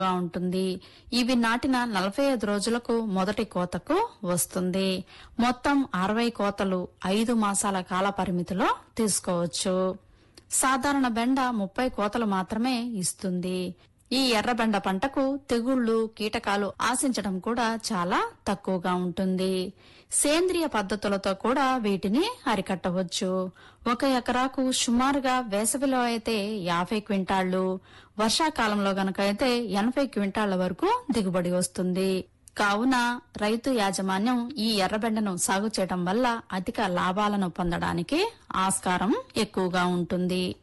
గా ఉంటుంది ఇవి నాటిన నలభై ఐదు రోజులకు మొదటి కోతకు వస్తుంది మొత్తం అరవై కోతలు ఐదు మాసాల కాల పరిమితిలో తీసుకోవచ్చు సాధారణ బెండ ముప్పై కోతలు మాత్రమే ఇస్తుంది ఈ ఎర్రబెండ పంటకు తెగుళ్లు కీటకాలు ఆశించడం కూడా చాలా తక్కువగా ఉంటుంది సేంద్రియ పద్ధతులతో కూడా వీటిని అరికట్టవచ్చు ఒక ఎకరాకు సుమారుగా వేసవిలో అయితే యాభై క్వింటాళ్లు వర్షాకాలంలో గనక అయితే ఎనభై క్వింటాళ్ల వరకు దిగుబడి వస్తుంది కావున రైతు యాజమాన్యం ఈ ఎర్రబెండను సాగు చేయడం వల్ల అధిక లాభాలను పొందడానికి ఆస్కారం ఎక్కువగా ఉంటుంది